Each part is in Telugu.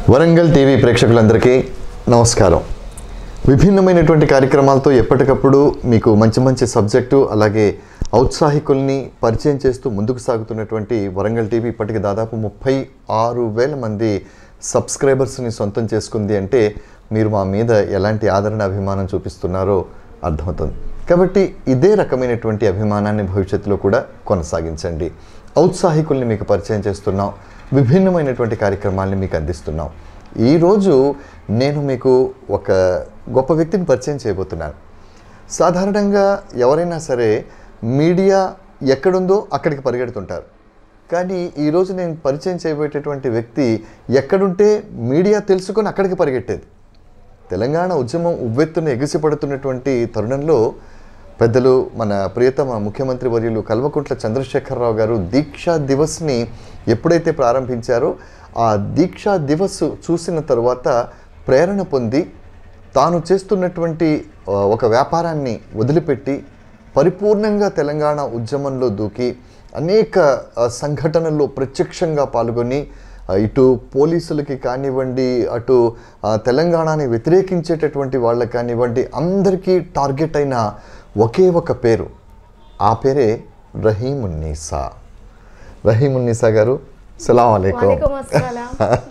వరంగల్ టీవీ ప్రేక్షకులందరికీ నమస్కారం విభిన్నమైనటువంటి కార్యక్రమాలతో ఎప్పటికప్పుడు మీకు మంచి మంచి సబ్జెక్టు అలాగే ఔత్సాహికుల్ని పరిచయం చేస్తూ ముందుకు సాగుతున్నటువంటి వరంగల్ టీవీ ఇప్పటికి దాదాపు ముప్పై ఆరు వేల మంది సబ్స్క్రైబర్స్ని సొంతం చేసుకుంది అంటే మీరు మా మీద ఎలాంటి ఆదరణ అభిమానం చూపిస్తున్నారో అర్థమవుతుంది కాబట్టి ఇదే రకమైనటువంటి అభిమానాన్ని భవిష్యత్తులో కూడా కొనసాగించండి ఔత్సాహికుల్ని మీకు పరిచయం చేస్తున్నాం విభిన్నమైనటువంటి కార్యక్రమాల్ని మీకు అందిస్తున్నాం ఈరోజు నేను మీకు ఒక గొప్ప వ్యక్తిని పరిచయం చేయబోతున్నాను సాధారణంగా ఎవరైనా సరే మీడియా ఎక్కడుందో అక్కడికి పరిగెడుతుంటారు కానీ ఈరోజు నేను పరిచయం చేయబోయేటటువంటి వ్యక్తి ఎక్కడుంటే మీడియా తెలుసుకొని అక్కడికి పరిగెట్టేది తెలంగాణ ఉద్యమం ఉవ్వెత్తున ఎగిసిపడుతున్నటువంటి తరుణంలో పెద్దలు మన ప్రియతమ ముఖ్యమంత్రి వర్యులు కల్వకుంట్ల చంద్రశేఖరరావు గారు దీక్షా దివస్ని ఎప్పుడైతే ప్రారంభించారో ఆ దీక్షా దివస్ చూసిన తర్వాత ప్రేరణ పొంది తాను చేస్తున్నటువంటి ఆ, ఒక వ్యాపారాన్ని వదిలిపెట్టి పరిపూర్ణంగా తెలంగాణ ఉద్యమంలో దూకి అనేక ఆ, సంఘటనల్లో ప్రత్యక్షంగా పాల్గొని ఆ, ఇటు పోలీసులకి కానివ్వండి అటు ఆ, తెలంగాణని వ్యతిరేకించేటటువంటి వాళ్ళకి కానివ్వండి అందరికీ టార్గెట్ అయిన ఒకే ఒక పేరు ఆ పేరే రహీమున్నీసా రహీమున్నీసా గారు సలాం అలైకుం వాలేకుమ్ అస్సలాం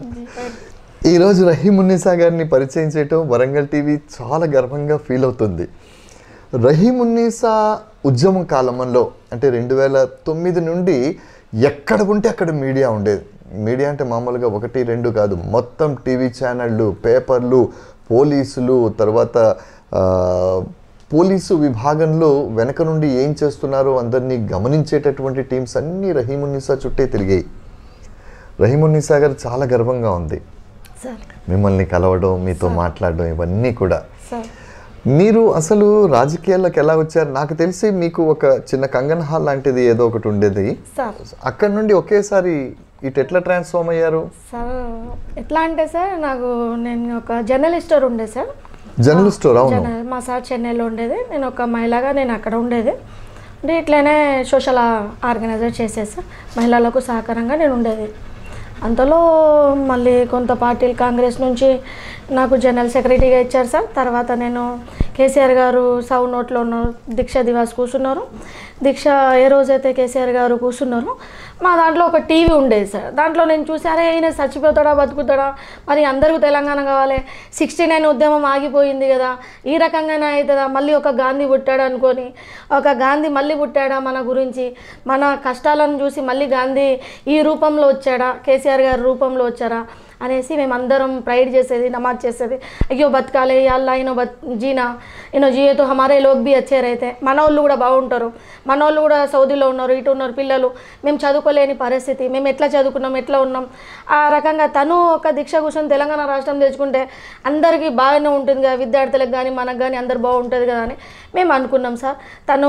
ఈరోజు రహీమున్నీసా గారిని పరిచయం చేయటం వరంగల్ టీవీ చాలా గర్వంగా ఫీల్ అవుతుంది రహీమున్నీసా ఉద్యమం కాలంలో అంటే రెండు వేల తొమ్మిది నుండి ఎక్కడ ఉంటే అక్కడ మీడియా ఉండేది మీడియా అంటే మామూలుగా ఒకటి రెండు కాదు మొత్తం టీవీ ఛానళ్ళు పేపర్లు పోలీసులు తర్వాత ఆ, పోలీసు విభాగంలో వెనక నుండి ఏం చేస్తున్నారో అందరినీ గమనించేటటువంటి టీమ్స్ అన్నీ రహీమున్నీసా చుట్టే తిరిగాయి రహీమున్నీసా గారు చాలా గర్వంగా ఉంది సార్ మిమ్మల్ని కలవడం మీతో మాట్లాడడం ఇవన్నీ కూడా సార్ మీరు అసలు రాజకీయాల్లోకి ఎలా వచ్చారు నాకు తెలిసి మీకు ఒక చిన్న కంగన్ హాల్ లాంటిది ఏదో ఒకటి ఉండేది సార్ అక్కడ నుండి ఒకేసారి ఇటు ఎట్లా ట్రాన్స్ఫార్మ్ అయ్యారు సార్ ఎట్లా అంటే సార్ నాకు నేను ఒక జర్నలిస్ట్ స్టోర్ ఉండే సార్ జర్నలిస్ట్ అవును జర్నల్ మా సార్ చెన్నైలో ఉండేది నేను ఒక మహిళగా నేను అక్కడ ఉండేది అంటే ఇట్లనే సోషల్ ఆర్గనైజర్ చేసేసి మహిళలకు సహకారంగా నేను ఉండేది అంతలో మళ్ళీ కొంత పార్టీలు కాంగ్రెస్ నుంచి నాకు జనరల్ సెక్రటరీగా ఇచ్చారు సార్ తర్వాత నేను కేసీఆర్ గారు సౌ నోట్లో ఉన్న దీక్ష దివాస్ కూర్చున్నారు దీక్ష ఏ రోజైతే కేసీఆర్ గారు కూర్చున్నారో మా దాంట్లో ఒక టీవీ ఉండేది సార్ దాంట్లో నేను చూసారే ఈయన చచ్చిపోతాడా బతుకుతాడా మరి అందరికీ తెలంగాణ కావాలి సిక్స్టీ నైన్ ఉద్యమం ఆగిపోయింది కదా ఈ రకంగానే అవుతుందా మళ్ళీ ఒక గాంధీ పుట్టాడు అనుకొని ఒక గాంధీ మళ్ళీ పుట్టాడా మన గురించి మన కష్టాలను చూసి మళ్ళీ గాంధీ ఈ రూపంలో వచ్చాడా కేసీఆర్ గారి రూపంలో వచ్చారా అనేసి మేమందరం ప్రైడ్ చేసేది నమాజ్ చేసేది అయ్యో బతకాలి అల్లా ఈయన బత్ జీనా ఈయన జియేతో హమారే లోక్ బి వచ్చే రైతే మన వాళ్ళు కూడా బాగుంటారు మన వాళ్ళు కూడా సౌదీలో ఉన్నారు ఇటు ఉన్నారు పిల్లలు మేము చదువుకోలేని పరిస్థితి మేము ఎట్లా చదువుకున్నాం ఎట్లా ఉన్నాం ఆ రకంగా తను ఒక దీక్ష కూర్చొని తెలంగాణ రాష్ట్రం తెచ్చుకుంటే అందరికీ బాగానే ఉంటుంది కదా విద్యార్థులకు కానీ మనకు కానీ అందరు బాగుంటుంది కదా అని మేము అనుకున్నాం సార్ తను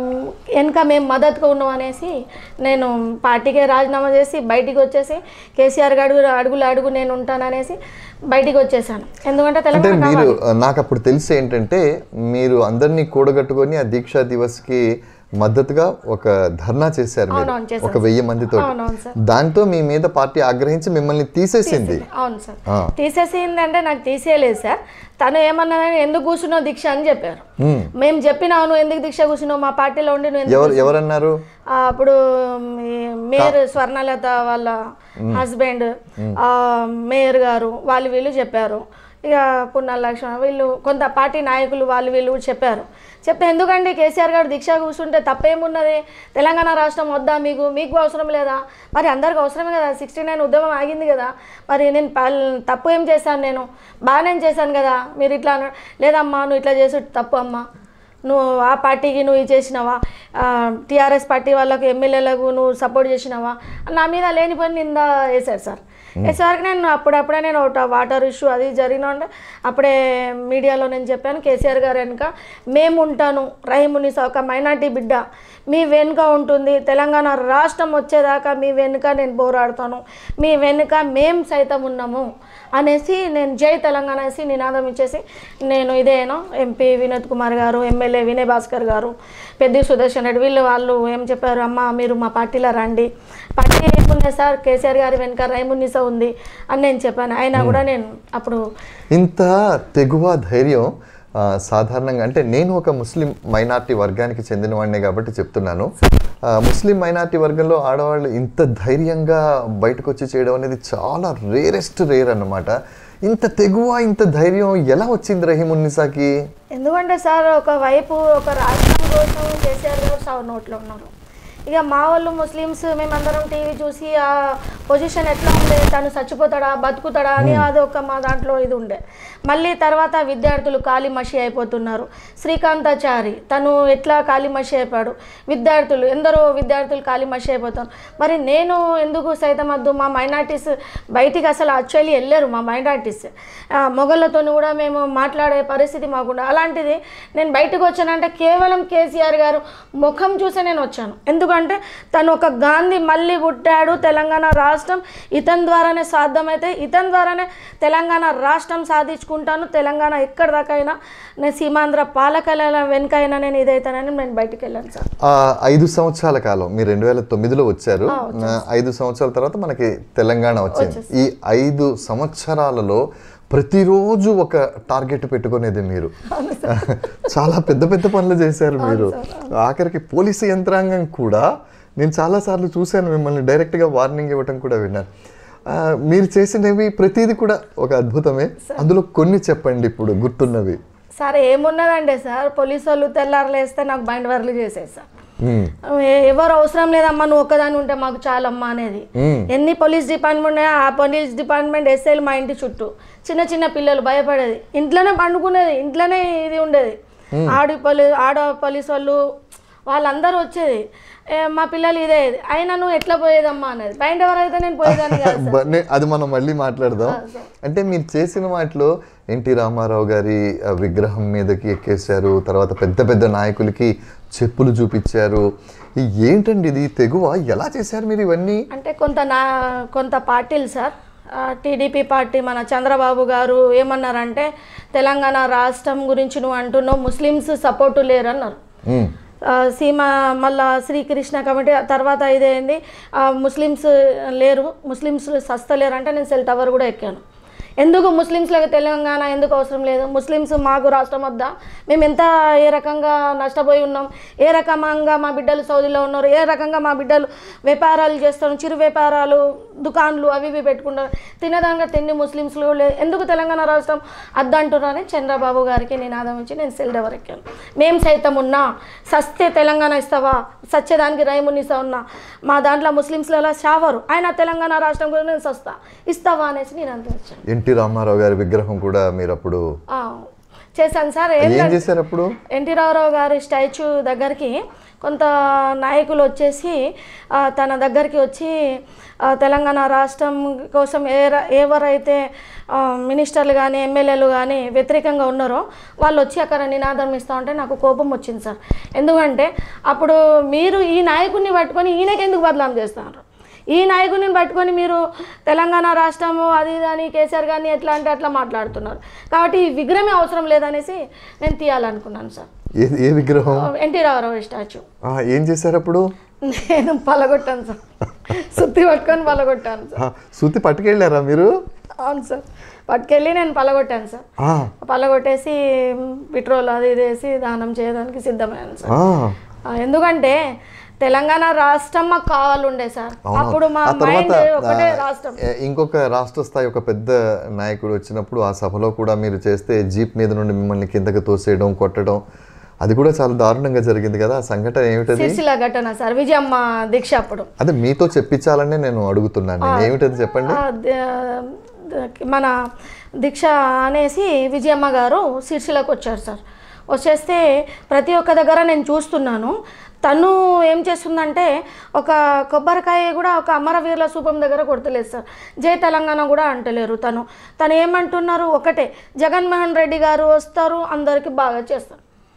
వెనక మేము మద్దతుగా ఉన్నాం అనేసి నేను పార్టీకే రాజీనామా చేసి బయటికి వచ్చేసి కేసీఆర్ అడుగు అడుగులు అడుగు నేను ఉంటాననేసి బయటికి వచ్చేసాను ఎందుకంటే అంటే తెలంగాణ మీరు కావాలి. నాకు అప్పుడు తెలిసి ఏంటంటే మీరు అందరినీ కూడగట్టుకొని ఆ దీక్షా దివస్కి మద్దతుగా ఒక ధర్నా చేశారు మీరు అవునవును, చేశాను ఒక వెయ్యి మందితో అవునవును సార్ దాంతో మీ మీద పార్టీ ఆగ్రహించి మిమ్మల్ని తీసేసింది అవును సార్ ఆ. తీసేసిందంటే నాకు తీసేయలేదు సార్ తను ఏమన్నదని ఎందుకు కూర్చున్నావు దీక్ష అని చెప్పారు మ్మ్. మేము చెప్పినావు నువ్వు ఎందుకు దీక్ష కూర్చున్నావు మా పార్టీలో ఉండి నువ్వు ఎందుకు ఎవరు ఎవరన్నారు ఆ, అప్పుడు ఈ మేయర్ స్వర్ణలత వాళ్ళ హస్బెండ్ ఆ, మేయర్ గారు వాళ్ళు వీళ్ళు చెప్పారు ఇక పున్నాల లక్ష్మణ వీళ్ళు కొంత పార్టీ నాయకులు వాళ్ళు వీళ్ళు కూడా చెప్పారు చెప్తే ఎందుకండి కేసీఆర్ గారు దీక్ష కూర్చుంటే తప్పేమున్నది తెలంగాణ రాష్ట్రం వద్దా మీకు మీకు అవసరం లేదా మరి అందరికి అవసరమే కదా సిక్స్టీ నైన్ ఉద్యమం ఆగింది కదా మరి నేను పల్- తప్పు ఏం చేశాను నేను బాగానే చేశాను కదా మీరు ఇట్లా అన- లేదమ్మా నువ్వు ఇట్లా చేసి తప్పు అమ్మా నువ్వు ఆ పార్టీకి నువ్వు ఇది చేసినావా టీఆర్ఎస్ పార్టీ వాళ్ళకు ఎమ్మెల్యేలకు నువ్వు సపోర్ట్ చేసినావా నా మీద లేనిపోయిన నింద వేశారు సార్ వేసేసరికి నేను అప్పుడప్పుడే నేను ఒకటి వాటర్ ఇష్యూ అది జరిగిన ఉంటే అప్పుడే మీడియాలో నేను చెప్పాను కేసీఆర్ గారు వెనుక మేము ఉంటాను రహీమునిసా ఒక మైనార్టీ బిడ్డ మీ వెనుక ఉంటుంది తెలంగాణ రాష్ట్రం వచ్చేదాకా మీ వెనుక నేను పోరాడుతాను మీ వెనుక మేం సైతం ఉన్నాము అనేసి నేను జై తెలంగాణ అనేసి నినాదం ఇచ్చేసి నేను ఇదేనో ఎంపీ వినోద్ కుమార్ గారు ఎమ్మెల్యే వినయ్ భాస్కర్ గారు పెద్ద సుదర్శన్ రెడ్డి వీళ్ళు వాళ్ళు ఏం చెప్పారు అమ్మ మీరు మా పార్టీలో రండి పార్టీ ఏమున్నాయి సార్ కేసీఆర్ గారి వెనక రైమునిసా ఉంది అని నేను చెప్పాను అయినా కూడా నేను అప్పుడు ఇంత తెగువ ధైర్యం ఆ, సాధారణంగా అంటే నేను ఒక ముస్లిం మైనార్టీ వర్గానికి చెందినవాడినే కాబట్టి చెప్తున్నాను ఆ, ముస్లిం మైనార్టీ వర్గంలో ఆడవాళ్ళు ఇంత ధైర్యంగా బయటకు వచ్చి చేయడం అనేది చాలా రేరెస్ట్ రేర్ అన్నమాట ఇంత తెగువ ఇంత ధైర్యం ఎలా వచ్చింది రహీమున్నిసాకి ఎందుకంటే సార్ ఒకవైపు ఒక రాష్ట్రం కోసం కేసీఆర్ గారు సాగు నోట్లో ఉన్నారు ఇక మా వాళ్ళు ముస్లిమ్స్ మేమందరం టీవీ చూసి ఆ పొజిషన్ ఎట్లా ఉండే తను చచ్చిపోతాడా బతుకుతాడా అని అది ఒక మా దాంట్లో ఇది ఉండే మళ్ళీ తర్వాత విద్యార్థులు కాలి మషి అయిపోతున్నారు శ్రీకాంతాచారి తను ఎట్లా కాలి మషి అయిపోయాడు విద్యార్థులు ఎందరో విద్యార్థులు కాలి మషి అయిపోతారు మరి నేను ఎందుకు సైతం వద్దు మా మైనార్టీస్ బయటికి అసలు యాక్చువల్లీ వెళ్ళారు మా మైనార్టీస్ మొగళ్ళతో కూడా మేము మాట్లాడే పరిస్థితి మాకుండా అలాంటిది నేను బయటకు వచ్చానంటే కేవలం కేసీఆర్ గారు ముఖం చూసే నేను వచ్చాను ఎందుకంటే తను ఒక గాంధీ మళ్ళీ పుట్టాడు తెలంగాణ రాష్ట్రం ఇతని ద్వారానే సాధ్యమైతే ఇతని ద్వారానే తెలంగాణ రాష్ట్రం సాధించుకుంటాను తెలంగాణ ఎక్కడి దాకైనా నేను సీమాంధ్ర పాలకల వెనుకైనా నేను ఇదైతానని నేను బయటికి వెళ్ళాను సార్ ఆ, ఐదు సంవత్సరాల కాలం మీరు రెండు వేల తొమ్మిదిలో వచ్చారు ఆ, ఐదు సంవత్సరాల తర్వాత మనకి తెలంగాణ వచ్చింది ఈ ఐదు సంవత్సరాలలో ప్రతిరోజు ఒక టార్గెట్ పెట్టుకునేది మీరు చాలా పెద్ద పెద్ద పనులు చేశారు మీరు ఆఖరికి పోలీసు యంత్రాంగం కూడా నేను చాలాసార్లు చూశాను మిమ్మల్ని డైరెక్ట్గా వార్నింగ్ ఇవ్వటం కూడా విన్నాను ఆ, మీరు చేసినవి ప్రతిదీ కూడా ఒక అద్భుతమే అందులో కొన్ని చెప్పండి ఇప్పుడు గుర్తున్నవి సార్ ఏమున్నదండి సార్ పోలీసు వాళ్ళు తెల్లారలేస్తే నాకు బైండ్ వర్లు చేసేది సార్ ఉమ్, ఎ- ఎవరు అవసరం లేదమ్మా నువ్వు ఒక్కదాని ఉంటే మాకు చాలమ్మా అనేది ఉమ్. ఎన్ని పోలీస్ డిపార్ట్మెంట్ ఉన్నాయో ఆ పోలీస్ డిపార్ట్మెంట్ ఎస్ఐలు మా ఇంటి చుట్టూ చిన్న చిన్న పిల్లలు భయపడేది ఇంట్లోనే పండుకునేది ఇంట్లోనే ఇది ఉండేది ఆడి పోలీ ఆడ పోలీస్ వాళ్ళు వాళ్ళందరూ వచ్చేది ఏ, మా పిల్లలు ఇదే అయినా నువ్వు ఎట్లా పోయేదమ్మా అనేది బయట ఎవరైతే నేను పోయేదాన్ని కాదు సార్. బ- నే- అది మనం మళ్ళీ మాట్లాడదాం అంటే మీరు చేసిన వాటిలో ఎన్టీ రామారావు గారి ఆ, విగ్రహం మీదకి ఎక్కేశారు తర్వాత పెద్ద పెద్ద నాయకులకి చెప్పులు చూపించారు ఈ ఏంటండి ఇది తెగువ ఎలా చేశారు మీరు ఇవన్నీ అంటే కొంత నా కొంత పార్టీలు సార్ టీడీపీ పార్టీ మన చంద్రబాబు గారు ఏమన్నారంటే తెలంగాణ రాష్ట్రం గురించి నువ్వు అంటున్నావు ముస్లిమ్స్ సపోర్టు లేరు అన్నారు ఉమ్, ఆ, సీమ మళ్ళా శ్రీకృష్ణ కమిటీ తర్వాత ఇదేంది ఆ, ముస్లిమ్స్ లేరు ముస్లిమ్స్ సస్తలేరు అంటే నేను సెల్ టవర్ కూడా ఎక్కాను ఎందుకు ముస్లిమ్స్లకు తెలంగాణ ఎందుకు అవసరం లేదు ముస్లిమ్స్ మాకు రాష్ట్రం వద్దా మేము ఎంత ఏ రకంగా నష్టపోయి ఉన్నాం ఏ రకంగా మా బిడ్డలు సౌదీలో ఉన్నారు ఏ రకంగా మా బిడ్డలు వ్యాపారాలు చేస్తారు చిరు వ్యాపారాలు దుకాన్లు అవి ఇవి పెట్టుకుంటారు తినదానిగా తిండి ముస్లిమ్స్లు లేదు ఎందుకు తెలంగాణ రాష్ట్రం అద్దంటున్నారని చంద్రబాబు గారికి నినాదం ఇచ్చి నేను సెల్ టవర్ ఎక్కాను మేము సైతం ఉన్నా సస్తే తెలంగాణ ఇస్తావా సచ్చేదానికి రైమునిసా ఉన్నా మా దాంట్లో ముస్లిమ్స్లలో షావరు ఆయన తెలంగాణ రాష్ట్రం కూడా నేను సస్తా ఇస్తావా అనేసి నేను అంత వచ్చాను ఎన్టీ రామారావు గారి విగ్రహం కూడా మీరు అప్పుడు ఆ, చేశాను సార్ ఏం ఏం చేశారు అప్పుడు ఎన్టీ రామారావు గారి స్టాచ్యూ దగ్గరికి కొంత నాయకులు వచ్చేసి ఆ, తన దగ్గరికి వచ్చి ఆ, తెలంగాణ రాష్ట్రం కోసం ఏ ర- ఎవరైతే ఆ, మినిస్టర్లు కానీ ఎమ్మెల్యేలు కానీ వ్యతిరేకంగా ఉన్నారో వాళ్ళు వచ్చి అక్కడ నినాదం ఇస్తూ ఉంటే నాకు కోపం వచ్చింది సార్ ఎందుకంటే అప్పుడు మీరు ఈ నాయకుడిని పట్టుకొని ఈయనకి ఎందుకు బదలాం చేస్తున్నారు ఈ నాయకుడిని పట్టుకొని మీరు తెలంగాణ రాష్ట్రము అది ఇది అని కేసీఆర్ గారిని ఎట్లా అంటే అట్లా మాట్లాడుతున్నారు కాబట్టి ఈ విగ్రహమే అవసరం లేదనేసి నేను తీయాలనుకున్నాను సార్ ఏ ఏ విగ్రహం ఎన్టీ రామారావు స్టాచ్యూ ఆ, ఏం చేశారు అప్పుడు నేను పలగొట్టాను సార్ సుత్తి పట్టుకొని పలగొట్టాను సార్ ఆ, శృతి పట్టుకెళ్ళారా మీరు అవును సార్ పట్టుకెళ్ళి నేను పలగొట్టాను సార్ ఆ, పలగొట్టేసి పెట్రోల్ అది ఇది వేసి దానం చేయడానికి సిద్ధమయ్యాను సార్ ఆ. ఆ, ఎందుకంటే తెలంగాణ రాష్ట్రం మాకు కావాలుండే సార్ అవును. అప్పుడు మా ఆ తర్వాత మైండ్ ఒకటే ఆ, రాష్ట్రం ఏ- ఇంకొక రాష్ట్ర స్థాయి ఒక పెద్ద నాయకుడు వచ్చినప్పుడు ఆ సభలో కూడా మీరు చేస్తే జీప్ మీద నుండి మిమ్మల్ని కిందకి తోసేయడం కొట్టడం అది కూడా చాలా దారుణంగా జరిగింది కదా ఆ సంఘటన ఏమిటది సిరిసిల్ల ఘటన సార్ విజయమ్మ దీక్ష అప్పుడు అదే మీతో చెప్పించాలనే నేను అడుగుతున్నాను నేను ఏమిటది చెప్పండి ఆ, ద- ద- మన దీక్ష అనేసి విజయమ్మ గారు సిరిసిలకు వచ్చారు సార్ వచ్చేస్తే ప్రతి ఒక్క దగ్గర నేను చూస్తున్నాను తను ఏం చేస్తుందంటే ఒక కొబ్బరికాయ కూడా ఒక అమరవీరుల సూపం దగ్గర కొడతలేదు సార్ జై తెలంగాణ కూడా అంటలేరు తను తను ఏమంటున్నారు ఒకటే జగన్మోహన్ రెడ్డి గారు వస్తారు అందరికీ బాగా చేస్తారు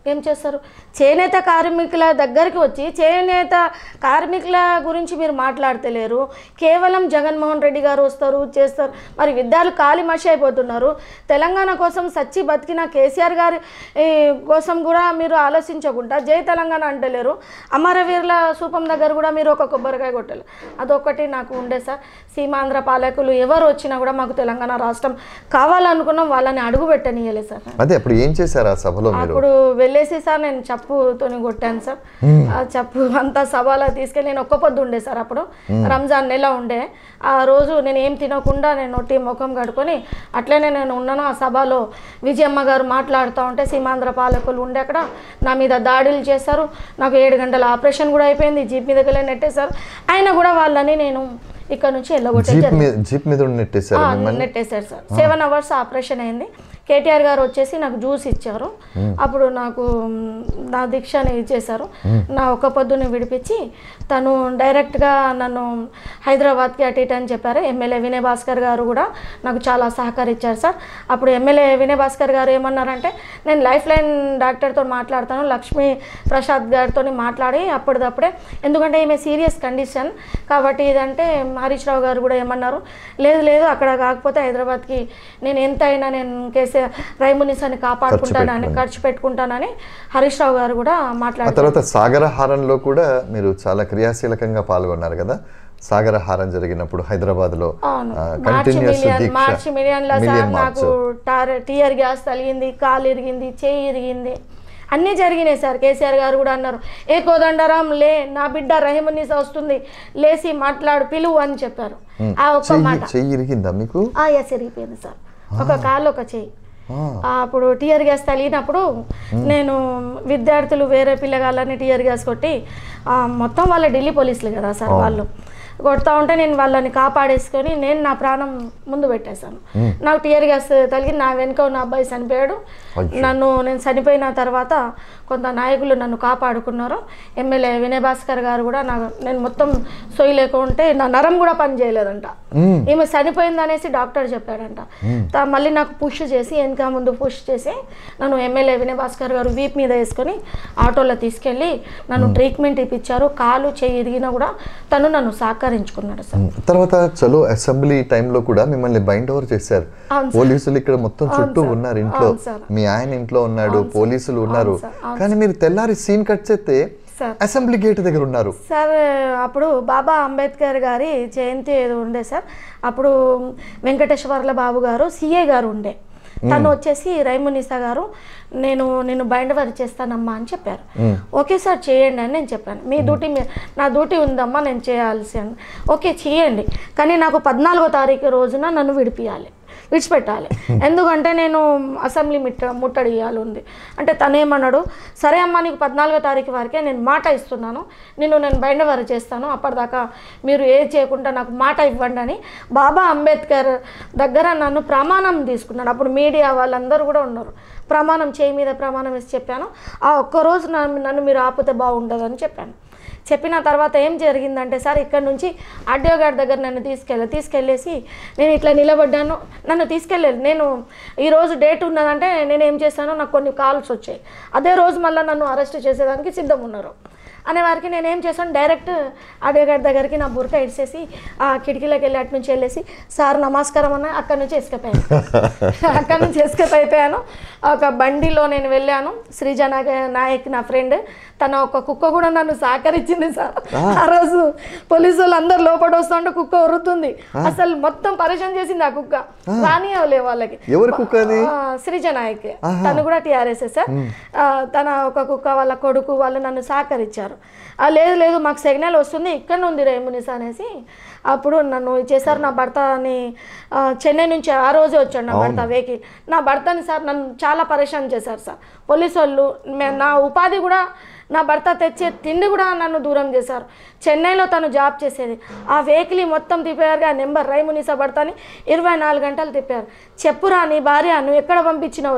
ఏం చేస్తారు చేనేత కార్మికుల దగ్గరికి వచ్చి చేనేత కార్మికుల గురించి మీరు మాట్లాడతలేరు కేవలం జగన్మోహన్ రెడ్డి గారు వస్తారు చేస్తారు మరి విద్యార్థులు కాలి మషి అయిపోతున్నారు తెలంగాణ కోసం సచ్చి బతికిన కేసీఆర్ గారి ఈ, కోసం కూడా మీరు ఆలోచించకుండా జై తెలంగాణ అంటలేరు అమరవీరుల సూపం దగ్గర కూడా మీరు ఒక కొబ్బరికాయ కొట్టారు అదొకటి నాకు ఉండే సార్ సీమాంధ్ర పాలకులు ఎవరు వచ్చినా కూడా మాకు తెలంగాణ రాష్ట్రం కావాలనుకున్నాం వాళ్ళని అడుగు పెట్టనీయలేదు సార్ అదే అప్పుడు ఏం చేశారు ఆ సభలో మీరు అప్పుడు వెళ్ళేసి సార్ నేను చప్పుతోని కొట్టాను సార్ ఆ చప్పు అంతా సభలో తీసుకెళ్ళి నేను ఒక్క పొద్దు ఉండే సార్ అప్పుడు రంజాన్ నెల ఉండే ఆ రోజు నేను ఏం తినకుండా నేను ఒట్టి ముఖం కడుకొని అట్లనే నేను ఉన్నాను ఆ సభలో విజయమ్మ గారు మాట్లాడుతూ ఉంటే సీమాంధ్ర పాలకులు ఉండే అక్కడ నా మీద దాడులు చేశారు నాకు ఏడు గంటల ఆపరేషన్ కూడా అయిపోయింది జీప్ మీదకి నెట్టేశారు అయినా కూడా వాళ్ళని నేను ఇక్కడ నుంచి వెళ్ళగొట్టే జీప్ మీద జీప్ మీద ఉండి నెట్టేశారు ఆ, మిమ్మల్ని నెట్టేశారు సార్ సెవెన్ అవర్స్ ఆపరేషన్ అయింది కేటీఆర్ గారు వచ్చేసి నాకు జ్యూస్ ఇచ్చారు అప్పుడు నాకు మ్, నా దీక్షని ఇచ్చేశారు నా ఒక్క పొద్దుని విడిపించి తను డైరెక్ట్గా నన్ను హైదరాబాద్కి అటు ఇటు అని చెప్పారు ఎమ్మెల్యే వినయ్ భాస్కర్ గారు కూడా నాకు చాలా సహకరించారు సార్ అప్పుడు ఎమ్మెల్యే వినయ్ భాస్కర్ గారు ఏమన్నారంటే నేను లైఫ్ లైన్ డాక్టర్తో మాట్లాడతాను లక్ష్మీ ప్రసాద్ గారితో మాట్లాడి అప్పటిదప్పుడే ఎందుకంటే ఈమె సీరియస్ కండిషన్ కాబట్టి ఇదంటే హరీష్ రావు గారు కూడా ఏమన్నారు లేదు లేదు అక్కడ కాకపోతే హైదరాబాద్కి నేను ఎంత అయినా నేను కేసీ రైమునిసాన్ని కాపాడుకుంటానని ఖర్చు పెట్టుకుంటానని హరీష్ రావు గారు కూడా ఆ మాట్లాడారు తర్వాత సాగరహారంలో కూడా మీరు చాలా క్రియాశీలకంగా పాల్గొన్నారు కదా సాగరహారం జరిగినప్పుడు హైదరాబాద్ లో అవును మార్చి కంటిన్యూస్ మిలియన్ మార్చి మిలియన్ల సార్ మిలియన్ నాకు మార్చ్ టార్ టీయర్ గ్యాస్ తగిలింది కాలు ఇరిగింది చేయి ఇరిగింది అన్నీ జరిగినాయి సార్ కేసీఆర్ గారు కూడా అన్నారు ఏ కోదండరాం లే నా బిడ్డ రహీమున్నీసా వస్తుంది లేసి మాట్లాడు పిలువు అని చెప్పారు ఆ ఒక్క మాట చెయ్యి చెయ్యి ఇరిగిందా మీకు ఆ ఎస్ ఇరిగిపోయింది సార్ ఒక కాలు ఒక చేయి ఆ, ఆ, అప్పుడు టీయర్ గ్యాస్ తగిలినప్పుడు నేను విద్యార్థులు వేరే పిల్లగాళ్ళని టీయర్ గ్యాస్ కొట్టి ఆ, మొత్తం వాళ్ళ ఢిల్లీ పోలీసులు కదా సార్ వాళ్ళు కొడతా ఉంటే నేను వాళ్ళని కాపాడేసుకొని నేను నా ప్రాణం ముందు పెట్టేశాను నాకు టీయర్ గ్యాస్ తగిలి నా వెనుక ఉన్న అబ్బాయి చనిపోయాడు అయ్యో. నన్ను నేను చనిపోయిన తర్వాత కొంత నాయకులు నన్ను కాపాడుకున్నారు ఎమ్మెల్యే వినయ్ భాస్కర్ గారు కూడా నా నేను మొత్తం సొయ్యి లేకుంటే నా నరం కూడా పని చేయలేదంట మ్మ్. ఈమె చనిపోయింది అనేసి డాక్టర్ చెప్పాడంట తా- మళ్ళీ నాకు పుష్ చేసి వెనక ముందు పుష్ చేసి నన్ను ఎమ్మెల్యే వినయ్ భాస్కర్ గారు వీప్ మీద వేసుకొని ఆటోలో తీసుకెళ్ళి నన్ను ట్రీట్మెంట్ ఇప్పించారు కాలు చేయి ఇరిగినా కూడా తను నన్ను సహకరించుకున్నాడు సార్ తర్వాత చలో అసెంబ్లీ టైంలో కూడా మిమ్మల్ని బైండ్ ఓవర్ చేశారు అవును పోలీసులు ఇక్కడ మొత్తం చుట్టూ సార్. ఉన్నారు ఇంట్లో అవును సార్. మీ ఆయన ఇంట్లో ఉన్నాడు పోలీసులు ఉన్నారు సార్. అవును కానీ మీరు తెల్లారి సీన్ కట్ చేస్తే సార్ అసెంబ్లీ గేట్ దగ్గర ఉన్నారు సార్ అప్పుడు బాబా అంబేద్కర్ గారి జయంతి ఏదో ఉండే సార్ అప్పుడు వెంకటేశ్వర్ల బాబు గారు సిఏ గారు ఉండే తను వచ్చేసి రైమునిసా గారు నేను నేను బైండవర్ చేస్తానమ్మా అని చెప్పారు ఓకే సార్ చేయండి అని నేను చెప్పాను మీ డ్యూటీ మీ నా డ్యూటీ ఉందమ్మా నేను చేయాల్సి అని ఓకే చేయండి కానీ నాకు పద్నాలుగో తారీఖు రోజున నన్ను విడిపియాలి విడిచిపెట్టాలి ఎందుకంటే నేను అసెంబ్లీ మిట్ట ముట్టడియాలి ఉంది అంటే తనేమన్నాడు సరే అమ్మా నీకు పద్నాలుగో తారీఖు వరకే నేను మాట ఇస్తున్నాను నిన్ను నేను బయటవారు చేస్తాను అప్పటిదాకా మీరు ఏ చేయకుండా నాకు మాట ఇవ్వండి అని బాబా అంబేద్కర్ దగ్గర నన్ను ప్రమాణం తీసుకున్నాడు అప్పుడు మీడియా వాళ్ళందరూ కూడా ఉన్నారు ప్రమాణం చేయి మీద ప్రమాణం వేసి చెప్పాను ఆ ఒక్కరోజు నన్ను నన్ను మీరు ఆపితే బాగుండదని చెప్పాను చెప్పిన తర్వాత ఏం జరిగిందంటే సార్ ఇక్కడ నుంచి ఆర్డీఓ గారి దగ్గర నన్ను తీసుకెళ్ళి తీసుకెళ్ళేసి నేను ఇట్లా నిలబడ్డాను నన్ను తీసుకెళ్ళలేదు నేను ఈరోజు డేట్ ఉన్నదంటే నేను ఏం చేశానో నాకు కొన్ని కాల్స్ వచ్చాయి అదే రోజు మళ్ళీ నన్ను అరెస్ట్ చేసేదానికి సిద్ధం ఉన్నారు అనే వారికి నేను ఏం చేశాను డైరెక్ట్ ఆర్డీఓ గారి దగ్గరికి నా బురక ఇడిసేసి ఆ కిటికీలోకి వెళ్ళి అటు నుంచి వెళ్ళేసి సార్ నమస్కారం అన్న అక్కడి నుంచి ఎస్కేప్ అయ్యాను అక్కడి నుంచి ఎస్కేప్ అయిపోయాను ఒక బండిలో నేను వెళ్ళాను శ్రీజ నాగ- నాయక్ నా ఫ్రెండ్ తన ఒక కుక్క కూడా నన్ను సహకరించింది సార్ ఆ రోజు పోలీసు వాళ్ళు అందరు లోపల వస్తుంటే కుక్క ఉరుతుంది అసలు మొత్తం పరిచయం చేసింది ఆ కుక్క రానియవలే వాళ్ళకి ఎవరి కుక్క అది ఆ, శ్రీజ నాయక్ తను కూడా టీఆర్ఎస్ సార్ ఆ, తన ఒక కుక్క వాళ్ళ కొడుకు వాళ్ళు నన్ను సహకరించారు ఆ, లేదు లేదు మాకు సిగ్నల్ వస్తుంది ఇక్కడ ఉంది రేమునిస్ అనేసి అప్పుడు నన్ను చేశారు నా భర్తని ఆ, చెన్నై నుంచి ఆ రోజే వచ్చాడు నా భర్త వెహికల్ నా భర్తని సార్ నన్ను చాలా పరేషాన్ చేశారు సార్ పోలీసు వాళ్ళు మే- నా ఉపాధి కూడా నా భర్త తెచ్చే తిండి కూడా నన్ను దూరం చేశారు చెన్నైలో తను జాబ్ చేసేది ఆ వెహికల్ మొత్తం తిప్పారు ఆ నెంబర్ రైమునిసా భర్తని ఇరవై నాలుగు గంటలు తిప్పారు చెప్పురా నీ భార్య నువ్వు ఎక్కడ పంపించినవురా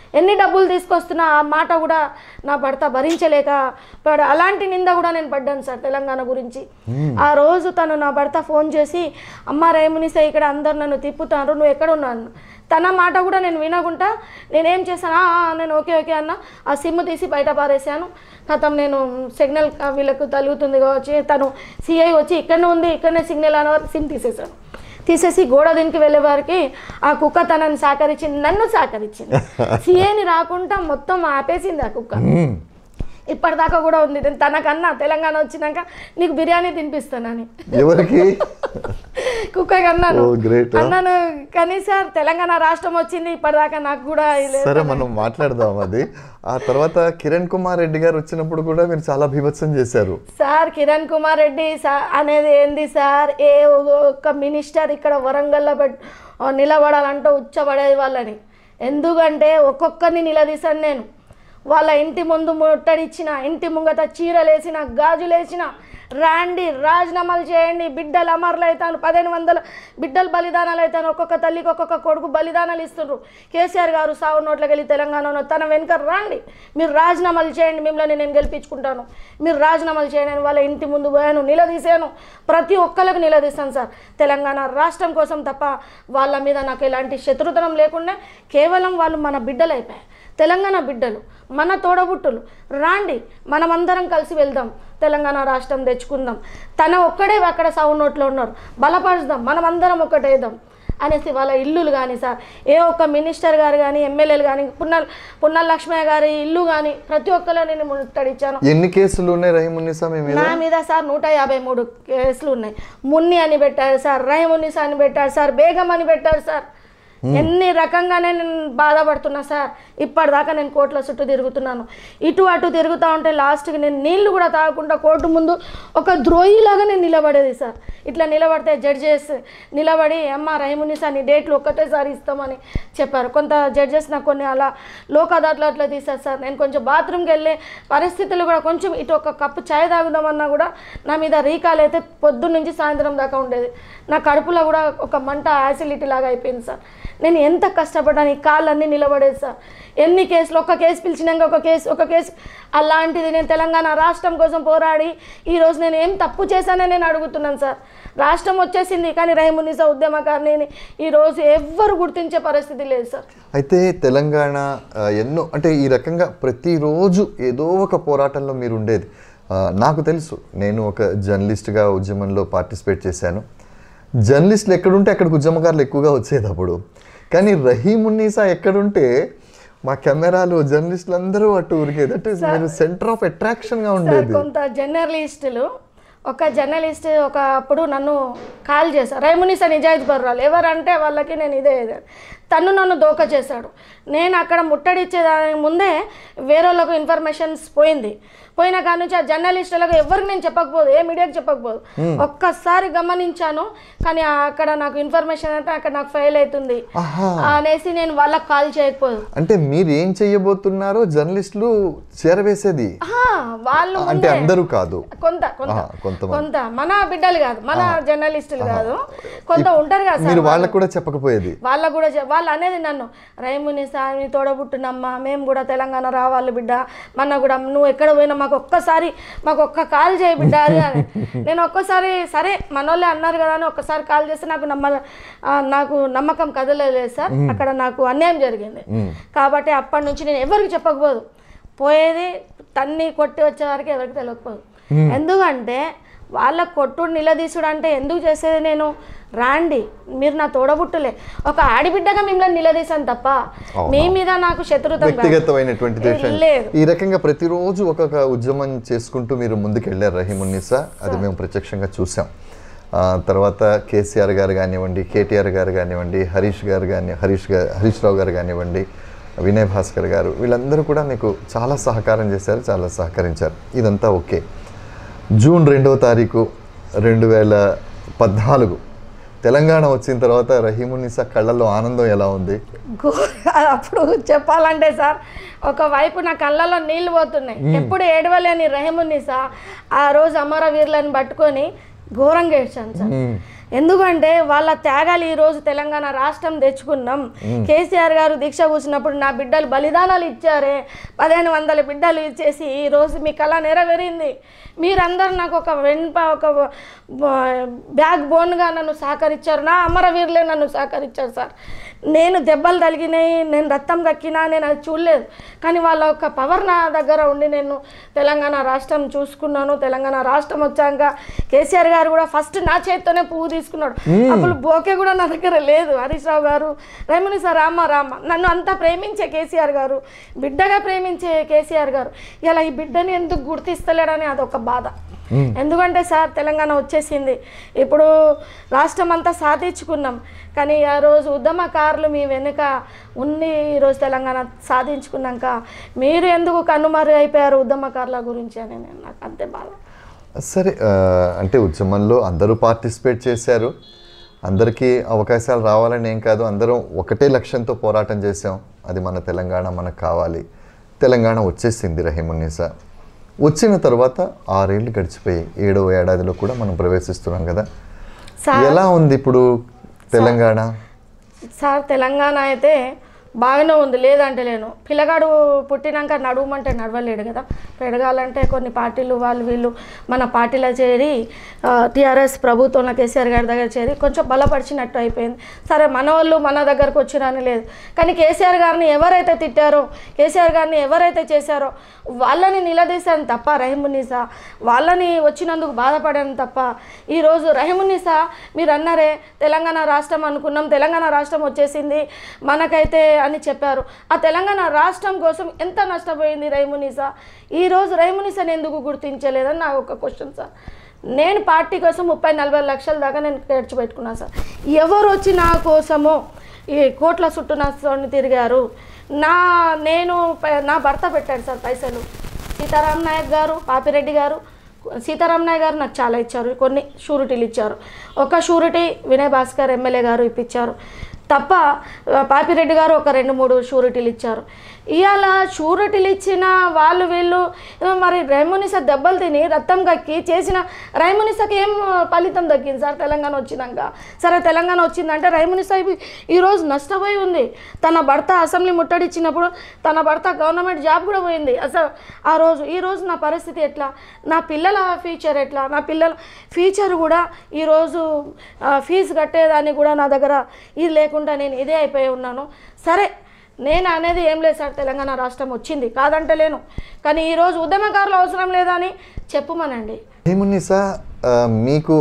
ఎన్ని డబ్బులు తీసుకొస్తున్నా ఆ మాట కూడా నా భర్త భరించలేక పడ అలాంటి నింద కూడా నేను పడ్డాను సార్ తెలంగాణ గురించి ఆ రోజు తను నా భర్త ఫోన్ చేసి అమ్మ రేమునిసే ఇక్కడ అందరు నన్ను తిప్పుతారు నువ్వు ఎక్కడ ఉన్నాను తన మాట కూడా నేను వినకుండా నేనేం చేశాను "ఆ, ఆ, నేను ఓకే ఓకే అన్న ఆ సిమ్ తీసి బయట పారేసాను కథం నేను సిగ్నల్ వీళ్ళకు తలుగుతుంది కావచ్చు తను సిఐ వచ్చి ఇక్కడనే ఉంది ఇక్కడనే సిగ్నల్ అనే వరకు సిమ్ తీసేసాను తీసేసి గోడ దీనికి వెళ్ళే వారికి ఆ కుక్క తనని సహకరించింది నన్ను సహకరించింది సిఐని రాకుండా మొత్తం ఆపేసింది ఆ కుక్క మ్మ్. ఇప్పటిదాకా కూడా ఉంది నేను తనకన్నా తెలంగాణ వచ్చినాక నీకు బిర్యానీ తినిపిస్తానని ఎవరికి కుక్కకి అన్నాను ఓ, great, ఆ. అన్నాను కానీ సార్ తెలంగాణ రాష్ట్రం వచ్చింది ఇప్పటిదాకా నాకు కూడా ఇది లేదు. సరే మనం మాట్లాడదాం అది ఆ తర్వాత కిరణ్ కుమార్ రెడ్డి గారు వచ్చినప్పుడు కూడా మీరు చాలా బీభత్సం చేశారు సార్ కిరణ్ కుమార్ రెడ్డి సార్ అనేది ఏంది సార్ ఏ ఒక్క మినిస్టర్ ఇక్కడ వరంగల్లో పెట్ నిలబడాలంటే ఉచ్చబడేది వాళ్ళని ఎందుకంటే ఒక్కొక్కరిని నిలదీశాను నేను వాళ్ళ ఇంటి ముందు ముట్టడిచ్చిన ఇంటి ముంగట చీరలేసిన గాజులేసిన రాండి రాజీనామాలు చేయండి బిడ్డలు అమరులు అవుతాను పదిహేను వందల బిడ్డలు బలిదానాలు అవుతాను ఒక్కొక్క తల్లికి ఒక్కొక్క కొడుకు బలిదానాలు ఇస్తున్నారు కేసీఆర్ గారు సాగు నోట్లోకి వెళ్ళి తెలంగాణలో తన వెనుక రాండి మీరు రాజీనామాలు చేయండి మిమ్మల్ని నేను గెలిపించుకుంటాను మీరు రాజీనామాలు చేయండి అని వాళ్ళ ఇంటి ముందు పోయాను నిలదీశాను ప్రతి ఒక్కరికి నిలదీశాను సార్ తెలంగాణ రాష్ట్రం కోసం తప్ప వాళ్ళ మీద నాకు ఎలాంటి శత్రుతనం లేకుండా కేవలం వాళ్ళు మన బిడ్డలు అయిపోయాయి తెలంగాణ బిడ్డలు మన తోడబుట్టులు రాండి మనమందరం కలిసి వెళ్దాం తెలంగాణ రాష్ట్రం తెచ్చుకుందాం తన ఒక్కడే అక్కడ సౌండ్ నోట్లో ఉన్నారు బలపరుచుదాం మనమందరం ఒకటేద్దాం అనేసి వాళ్ళ ఇల్లులు కానీ సార్ ఏ ఒక్క మినిస్టర్ గారు కానీ ఎమ్మెల్యేలు కానీ పున్నల్ పున్నల్ లక్ష్మయ్య గారి ఇల్లు కానీ ప్రతి ఒక్కరు నేను ముట్టడిచ్చాను ఎన్ని కేసులు ఉన్నాయి రహీమున్నిసా మీ మీద నా మీద సార్ నూట యాభై మూడు కేసులు ఉన్నాయి మున్ని అని పెట్టారు సార్ రైమునిసా అని పెట్టారు సార్ బేగం అని పెట్టారు సార్ ఎన్ని రకంగానే నేను బాధపడుతున్నా సార్ ఇప్పటిదాకా నేను కోర్టుల చుట్టూ తిరుగుతున్నాను ఇటు అటు తిరుగుతూ ఉంటే లాస్ట్కి నేను నీళ్లు కూడా తాగకుండా కోర్టు ముందు ఒక ద్రోహిలాగా నేను నిలబడేది సార్ ఇట్లా నిలబడితే జడ్జెస్ నిలబడి అమ్మ రైమునిసా నీ డేట్లు ఒక్కటేసారి ఇస్తామని చెప్పారు కొంత జడ్జెస్ నాకు కొన్ని అలా లోక్ అదాలత్లో అట్లా తీశారు సార్ నేను కొంచెం బాత్రూమ్కి వెళ్ళే పరిస్థితులు కూడా కొంచెం ఇటు ఒక కప్పు ఛాయ్ తాగుదామన్నా కూడా నా మీద రీకాల్ అయితే పొద్దున్న నుంచి సాయంత్రం దాకా ఉండేది నా కడుపులో కూడా ఒక మంట యాసిలిటీ లాగా అయిపోయింది సార్ నేను ఎంత కష్టపడ్డాను ఈ కాళ్ళన్నీ నిలబడేది సార్ ఎన్ని కేసులు ఒక కేసు పిలిచినాక ఒక కేసు ఒక కేసు అలాంటిది నేను తెలంగాణ రాష్ట్రం కోసం పోరాడి ఈరోజు నేను ఏం తప్పు చేశానని నేను అడుగుతున్నాను సార్ రాష్ట్రం వచ్చేసింది కానీ రహిమునిసా ఉద్యమకారిని ఈరోజు ఎవ్వరు గుర్తించే పరిస్థితి లేదు సార్ అయితే తెలంగాణ ఆ, ఎన్నో అంటే ఈ రకంగా ప్రతిరోజు ఏదో ఒక పోరాటంలో మీరు ఉండేది ఆ, నాకు తెలుసు నేను ఒక జర్నలిస్ట్గా ఉద్యమంలో పార్టిసిపేట్ చేశాను జర్నలిస్టులు ఎక్కడుంటే అక్కడికి ఉద్యమకారులు ఎక్కువగా వచ్చేది అప్పుడు కానీ రహీమున్నీసా ఎక్కడుంటే మా కెమెరాలు జర్నలిస్టులు అందరూ అటు ఉరికేది అంటే మీరు సెంటర్ ఆఫ్ అట్రాక్షన్గా సార్ ఉండేది కొంత జర్నలిస్టులు ఒక జర్నలిస్ట్ ఒక అప్పుడు నన్ను కాల్ చేశారు రైమునిసా నిజాయితీ పర్రాలు ఎవరంటే వాళ్ళకి నేను ఇదే ఇదే. తను నన్ను దోక చేశాడు నేను అక్కడ ముట్టడిచ్చేదానికి ముందే వేరే వాళ్ళకు ఇన్ఫర్మేషన్స్ పోయింది పోయిన కాడ నుంచి ఆ జర్నలిస్టులకు ఎవరికి నేను చెప్పకపోదు ఏ మీడియాకి చెప్పకపోదు ఒక్కసారి గమనించాను కానీ అక్కడ నాకు ఇన్ఫర్మేషన్ అంటే అక్కడ నాకు ఫెయిల్ అవుతుంది ఆహా అనేసి నేను వాళ్ళకి కాల్ చేయకపోదు అంటే మీరు ఏం చెయ్యబోతున్నారో జర్నలిస్టులు చేరవేసేది ఆహా, వాళ్ళు అంటే ముందే- అందరూ కాదు కొంత కొంత ఆహా, కొంతమంది. కొంత మన బిడ్డలు కాదు మన జర్నలిస్టులు కాదు కొంత ఉంటారు కదా సార్ మీరు వాళ్ళకు కూడా చెప్పకపోయేది వాళ్ళకు కూడా చె- వాళ్ళు అనేది నన్ను రైముని సామి తోడబుట్టునమ్మ మేము కూడా తెలంగాణ రావాలి బిడ్డ మన కూడా నువ్వు ఎక్కడ పోయినా మాకు ఒక్కసారి మాకు ఒక్క కాల్ చేయి బిడ్డ అది అని నేను ఒక్కసారి సరే మనోళ్ళే అన్నారు కదా అని ఒక్కసారి కాల్ చేస్తే నాకు నమ్మ ఆ, నాకు నమ్మకం కదలలేదు సార్ అక్కడ నాకు అన్యాయం జరిగింది కాబట్టి అప్పటి నుంచి నేను ఎవరికి చెప్పకపోదు పోయేది తన్ని కొట్టి వచ్చే వరకు ఎవరికి తెలియకపోదు ఎందుకంటే వాళ్ళ కొట్టుడు నిలదీసుడు అంటే ఎందుకు చేసేది నేను రాండి మీరు నా తోడబుట్టులే ఒక ఆడిబిడ్డగా మిమ్మల్ని నిలదీశాను తప్ప మీ మీద నాకు శత్రుతం కాదు. వ్యక్తిగతమైనటువంటి ద్వేషం లేదు ఈ రకంగా ప్రతిరోజు ఒక్కొక్క ఉద్యమం చేసుకుంటూ మీరు ముందుకు వెళ్ళారు రహీమున్నీసా అది మేము ప్రత్యక్షంగా చూసాం ఆ, తర్వాత కేసీఆర్ గారు కానివ్వండి కేటీఆర్ గారు కానివ్వండి హరీష్ గారు కానీ హరీష్ గారు హరీష్ రావు గారు కానివ్వండి వినయ్ భాస్కర్ గారు వీళ్ళందరూ కూడా మీకు చాలా సహకారం చేశారు చాలా సహకరించారు ఇదంతా ఓకే జూన్ రెండవ తారీఖు రెండు వేల పద్నాలుగు తెలంగాణ వచ్చిన తర్వాత రహీమున్నీసా కళ్ళల్లో ఆనందం ఎలా ఉంది ఘోర- అప్పుడు చెప్పాలంటే సార్ ఒకవైపు నా కళ్ళలో నీళ్లు పోతున్నాయి ఎప్పుడు ఏడవలేని రహముని సార్ ఆ రోజు అమరవీరులను పట్టుకొని ఘోరంగా ఏడ్చాను సార్ ఎందుకంటే వాళ్ళ త్యాగాలు ఈ రోజు తెలంగాణ రాష్ట్రం తెచ్చుకున్నాం కేసీఆర్ గారు దీక్ష కూర్చున్నప్పుడు నా బిడ్డలు బలిదానాలు ఇచ్చారే పదిహేను వందల బిడ్డలు ఇచ్చేసి ఈ రోజు మీ కళ నెరవేరింది మీరందరూ నాకు ఒక వెంప ఒక బ్యాక్ బోన్గా నన్ను సహకరించారు నా అమరవీరులే నన్ను సహకరించారు సార్ నేను దెబ్బలు తగిలినాయి నేను రక్తం కక్కినా నేను అది చూడలేదు కానీ వాళ్ళ యొక్క పవర్ నా దగ్గర ఉండి నేను తెలంగాణ రాష్ట్రం చూసుకున్నాను తెలంగాణ రాష్ట్రం వచ్చాక కేసీఆర్ గారు కూడా ఫస్ట్ నా చేతితోనే పువ్వు తీసుకున్నాడు అప్పుడు బోకే కూడా నా దగ్గర లేదు హరీష్ రావు గారు రేమని సార్ రామ రామ నన్ను అంతా ప్రేమించే కేసీఆర్ గారు బిడ్డగా ప్రేమించే కేసీఆర్ గారు ఇలా ఈ బిడ్డని ఎందుకు గుర్తిస్తలేడని అదొక బాధ ఎందుకంటే సార్ తెలంగాణ వచ్చేసింది ఇప్పుడు రాష్ట్రం అంతా సాధించుకున్నాం కానీ ఆ రోజు ఉద్యమకారులు మీ వెనుక ఉండి ఈరోజు తెలంగాణ సాధించుకున్నాక మీరు ఎందుకు కన్నుమరుగు అయిపోయారు ఉద్యమకారుల గురించి అని నేను నాకు అంతే బాధ సరే ఆ, అంటే ఉద్యమంలో అందరూ పార్టిసిపేట్ చేశారు అందరికీ అవకాశాలు రావాలని ఏం కాదు అందరం ఒకటే లక్ష్యంతో పోరాటం చేసాం అది మన తెలంగాణ మనకు కావాలి తెలంగాణ వచ్చేసింది రహీమున్నీసా వచ్చిన తర్వాత ఆరేళ్ళు గడిచిపోయి ఏడవ ఏడాదిలో కూడా మనం ప్రవేశిస్తున్నాం కదా సార్ ఎలా ఉంది ఇప్పుడు తెలంగాణ సార్ తెలంగాణ అయితే బాగానే ఉంది లేదంటే లేను పిల్లగాడు పుట్టినాక నడవమంటే నడవలేడు కదా పెరగాలంటే కొన్ని పార్టీలు వాళ్ళు వీళ్ళు మన పార్టీలో చేరి టీఆర్ఎస్ ప్రభుత్వంలో కేసీఆర్ గారి దగ్గర చేరి కొంచెం బలపరిచినట్టు అయిపోయింది సరే మన వాళ్ళు మన దగ్గరకు వచ్చిరని లేదు కానీ కేసీఆర్ గారిని ఎవరైతే తిట్టారో కేసీఆర్ గారిని ఎవరైతే చేశారో వాళ్ళని నిలదీశాను తప్ప రహీమున్నీసా వాళ్ళని వచ్చినందుకు బాధపడాను తప్ప ఈరోజు రహీమున్నీసా మీరు అన్నారే తెలంగాణ రాష్ట్రం అనుకున్నాం తెలంగాణ రాష్ట్రం వచ్చేసింది మనకైతే అని చెప్పారు ఆ తెలంగాణ రాష్ట్రం కోసం ఎంత నష్టపోయింది రైమునిసా ఈరోజు రైమునిసాని ఎందుకు గుర్తించలేదని నాకు ఒక క్వశ్చన్ సార్ నేను పార్టీ కోసం ముప్పై నలభై లక్షల దాకా నేను తెచ్చిపెట్టుకున్నాను సార్ ఎవరు వచ్చి నా కోసమో ఈ కోట్ల చుట్టూ నా తోని తిరిగారు నా నేను ప- నా భర్త పెట్టాడు సార్ పైసలు సీతారాం నాయక్ గారు పాపిరెడ్డి గారు సీతారాం నాయక్ గారు నాకు చాలా ఇచ్చారు కొన్ని షూరిటీలు ఇచ్చారు ఒక షూరిటీ వినయ్ భాస్కర్ ఎమ్మెల్యే గారు ఇప్పించారు తప్ప ఆ, పాపిరెడ్డి గారు ఒక రెండు మూడు షూరిటీలు ఇచ్చారు ఇవాళ షూరిటీలు ఇచ్చిన వాళ్ళు వీళ్ళు ఏమో మరి రైమునిస దెబ్బలు తిని రక్తం కక్కి చేసిన రైమునిసకి ఏం ఫలితం దక్కింది సార్ తెలంగాణ వచ్చినాక సరే తెలంగాణ వచ్చిందంటే రైమునిస ఇవి ఈరోజు నష్టపోయి ఉంది తన భర్త అసెంబ్లీ ముట్టడిచ్చినప్పుడు తన భర్త గవర్నమెంట్ జాబ్ కూడా పోయింది అసలు ఆ రోజు ఈ రోజు నా పరిస్థితి ఎట్లా నా పిల్లల ఫ్యూచర్ ఎట్లా నా పిల్లల ఫ్యూచర్ కూడా ఈరోజు ఆ, ఫీజు కట్టేదాన్ని కూడా నా దగ్గర ఇది లేకుండా నేను ఇదే అయిపోయి ఉన్నాను సరే నేను అనేది ఏం లేదు సార్ తెలంగాణ రాష్ట్రం వచ్చింది కాదంటే లేను కానీ ఈరోజు ఉద్యమకారులు అవసరం లేదా అని చెప్పుమనండి రహీమున్నీసా ఆ, మీకు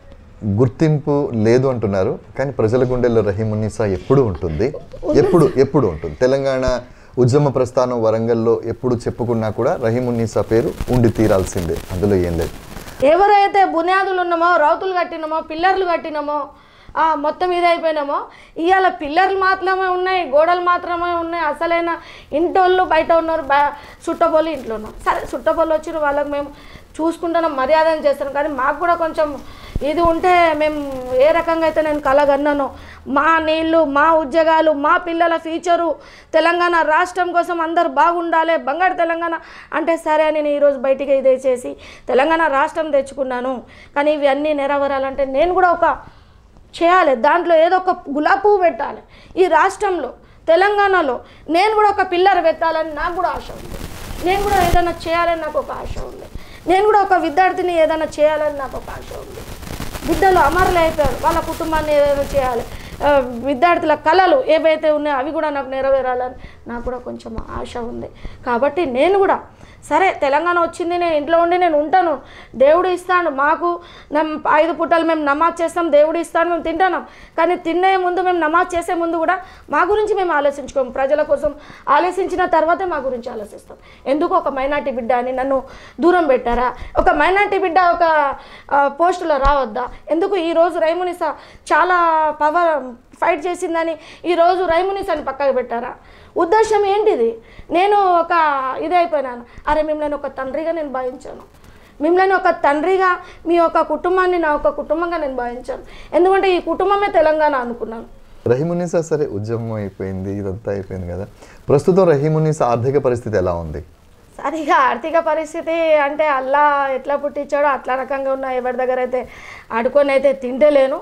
గుర్తింపు లేదు అంటున్నారు కానీ ప్రజల గుండెల్లో రహీమున్నీసా ఎప్పుడు ఉంటుంది ఎప్పుడు ఎప్పుడు ఉంటుంది తెలంగాణ ఉద్యమ ప్రస్థానం వరంగల్లో ఎప్పుడు చెప్పుకున్నా కూడా రహీమున్నీసా పేరు ఉండి తీరాల్సిందే అందులో ఏం లేదు ఎవరైతే బునియాదులు ఉన్నామో రౌతులు కట్టినామో పిల్లర్లు కట్టినామో ఆ, మొత్తం ఇది అయిపోయినామో ఇవాళ పిల్లర్లు మాత్రమే ఉన్నాయి గోడలు మాత్రమే ఉన్నాయి అసలైన ఇంటోళ్ళు బయట ఉన్నారు బా చుట్టపోళ్ళు ఇంట్లో ఉన్నారు సరే చుట్టపోళ్ళు వచ్చిన వాళ్ళకి మేము చూసుకుంటున్నాం మర్యాదను చేస్తున్నాం కానీ మాకు కూడా కొంచెం ఇది ఉంటే మేము ఏ రకంగా అయితే నేను కలగన్నానో మా నీళ్ళు మా ఉద్యోగాలు మా పిల్లల ఫ్యూచరు తెలంగాణ రాష్ట్రం కోసం అందరు బాగుండాలి బంగారు తెలంగాణ అంటే సరే అని నేను ఈరోజు బయటికి ఇదే చేసి తెలంగాణ రాష్ట్రం తెచ్చుకున్నాను కానీ ఇవన్నీ నెరవేరాలంటే నేను కూడా ఒక చేయాలి దాంట్లో ఏదో ఒక గులాబీ పువ్వు పెట్టాలి ఈ రాష్ట్రంలో తెలంగాణలో నేను కూడా ఒక పిల్లర్ పెట్టాలని నాకు కూడా ఆశ ఉంది నేను కూడా ఏదైనా చేయాలని నాకు ఒక ఆశ ఉంది నేను కూడా ఒక విద్యార్థిని ఏదైనా చేయాలని నాకు ఒక ఆశ ఉంది బిడ్డలు అమరులు అయిపోయారు వాళ్ళ కుటుంబాన్ని ఏదైనా చేయాలి ఆ, విద్యార్థుల కళలు ఏవైతే ఉన్నాయో అవి కూడా నాకు నెరవేరాలని నాకు కూడా కొంచెం ఆశ ఉంది కాబట్టి నేను కూడా సరే తెలంగాణ వచ్చింది నేను ఇంట్లో ఉండి నేను ఉంటాను దేవుడు ఇస్తాడు మాకు నమ్ ఐదు పూటలు మేము నమాజ్ చేస్తాం దేవుడు ఇస్తాడు మేము తింటున్నాం కానీ తినే ముందు మేము నమాజ్ చేసే ముందు కూడా మా గురించి మేము ఆలోచించుకోము ప్రజల కోసం ఆలోచించిన తర్వాతే మా గురించి ఆలోచిస్తాం ఎందుకు ఒక మైనార్టీ బిడ్డ అని నన్ను దూరం పెట్టారా ఒక మైనార్టీ బిడ్డ ఒక ఆ, పోస్టులో రావద్దా ఎందుకు ఈరోజు రైమునిసా చాలా పవర్ ఫైట్ చేసిందని ఈరోజు రైమునిసాని పక్కకు పెట్టారా ఉద్దేశం ఏంటిది నేను ఒక ఇది అయిపోయినాను అరే మిమ్మల్ని ఒక తండ్రిగా నేను భావించాను మిమ్మల్ని ఒక తండ్రిగా మీ యొక్క కుటుంబాన్ని నా ఒక కుటుంబంగా నేను భావించాను ఎందుకంటే ఈ కుటుంబమే తెలంగాణ అనుకున్నాను రహీమున్నీసా సరే ఉద్యమం అయిపోయింది ఇదంతా అయిపోయింది కదా ప్రస్తుతం రహీమున్నీసా ఆర్థిక పరిస్థితి ఎలా ఉంది సరిగా ఆర్థిక పరిస్థితి అంటే అల్లా ఎట్లా పుట్టించాడో అట్లా రకంగా ఉన్న ఎవరి దగ్గర అయితే ఆడుకొని అయితే తింటలేను